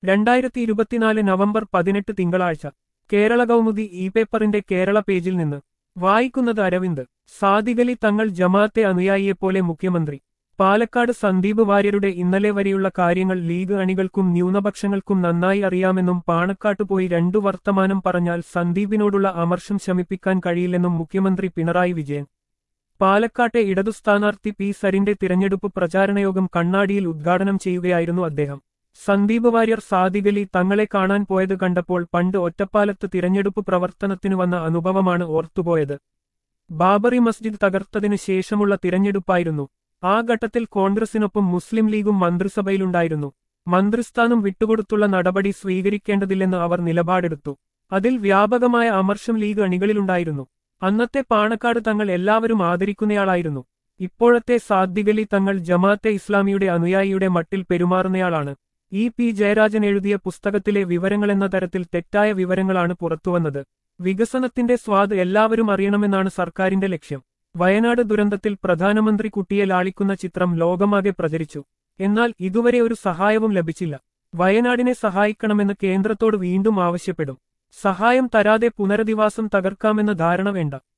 രണ്ടായിരത്തി ഇരുപത്തിനാല് നവംബർ പതിനെട്ട് തിങ്കളാഴ്ച കേരള കൗമുദി ഇ പേപ്പറിന്റെ കേരള പേജിൽ നിന്ന് വായിക്കുന്നത് അരവിന്ദ് സാദിഖലി തങ്ങൾ ജമാഅത്തെ അനുയായിയെപ്പോലെ മുഖ്യമന്ത്രി പാലക്കാട് സന്ദീപ് വാര്യരുടെ ഇന്നലെ വരെയുള്ള കാര്യങ്ങൾ ലീഗ് അണികൾക്കും ന്യൂനപക്ഷങ്ങൾക്കും നന്നായി അറിയാമെന്നും പാണക്കാട്ട് പോയി രണ്ടു വർത്തമാനം പറഞ്ഞാൽ സന്ദീപിനോടുള്ള അമർഷം ശമിപ്പിക്കാൻ കഴിയില്ലെന്നും മുഖ്യമന്ത്രി പിണറായി വിജയൻ പാലക്കാട്ടെ ഇടതു സ്ഥാനാർത്ഥി പി സരിന്റെ തിരഞ്ഞെടുപ്പ് പ്രചാരണയോഗം കണ്ണാടിയിൽ ഉദ്ഘാടനം ചെയ്യുകയായിരുന്നു അദ്ദേഹം സന്ദീപ് വാര്യർ സാദിഖലി തങ്ങളെ കാണാൻ പോയത് കണ്ടപ്പോൾ പണ്ട് ഒറ്റപ്പാലത്ത് തിരഞ്ഞെടുപ്പ് പ്രവർത്തനത്തിനു വന്ന അനുഭവമാണ് ഓർത്തുപോയത് ബാബറി മസ്ജിദ് തകർത്തതിനു ശേഷമുള്ള തിരഞ്ഞെടുപ്പായിരുന്നു ആ ഘട്ടത്തിൽ കോൺഗ്രസിനൊപ്പം മുസ്ലിം ലീഗും മന്ത്രിസഭയിലുണ്ടായിരുന്നു മന്ത്രിസ്ഥാനം വിട്ടുകൊടുത്തുള്ള നടപടി സ്വീകരിക്കേണ്ടതില്ലെന്ന് അവർ നിലപാടെടുത്തു അതിൽ വ്യാപകമായ അമർഷം ലീഗ് അണികളിലുണ്ടായിരുന്നു അന്നത്തെ പാണക്കാട് തങ്ങൾ എല്ലാവരും ആദരിക്കുന്നയാളായിരുന്നു ഇപ്പോഴത്തെ സാദ്ദിഖലി തങ്ങൾ ജമാഅത്തെ ഇസ്ലാമിയുടെ അനുയായിയുടെ മട്ടിൽ പെരുമാറുന്നയാളാണ് ഇ പി ജയരാജൻ എഴുതിയ പുസ്തകത്തിലെ വിവരങ്ങളെന്ന തരത്തിൽ തെറ്റായ വിവരങ്ങളാണ് പുറത്തുവന്നത് വികസനത്തിന്റെ സ്വാദ് എല്ലാവരും അറിയണമെന്നാണ് സർക്കാരിന്റെ ലക്ഷ്യം വയനാട് ദുരന്തത്തിൽ പ്രധാനമന്ത്രി കുട്ടിയെ ലാളിക്കുന്ന ചിത്രം ലോകമാകെ പ്രചരിച്ചു എന്നാൽ ഇതുവരെ ഒരു സഹായവും ലഭിച്ചില്ല വയനാടിനെ സഹായിക്കണമെന്ന് കേന്ദ്രത്തോട് വീണ്ടും ആവശ്യപ്പെടും സഹായം തരാതെ പുനരധിവാസം തകർക്കാമെന്ന ധാരണ വേണ്ട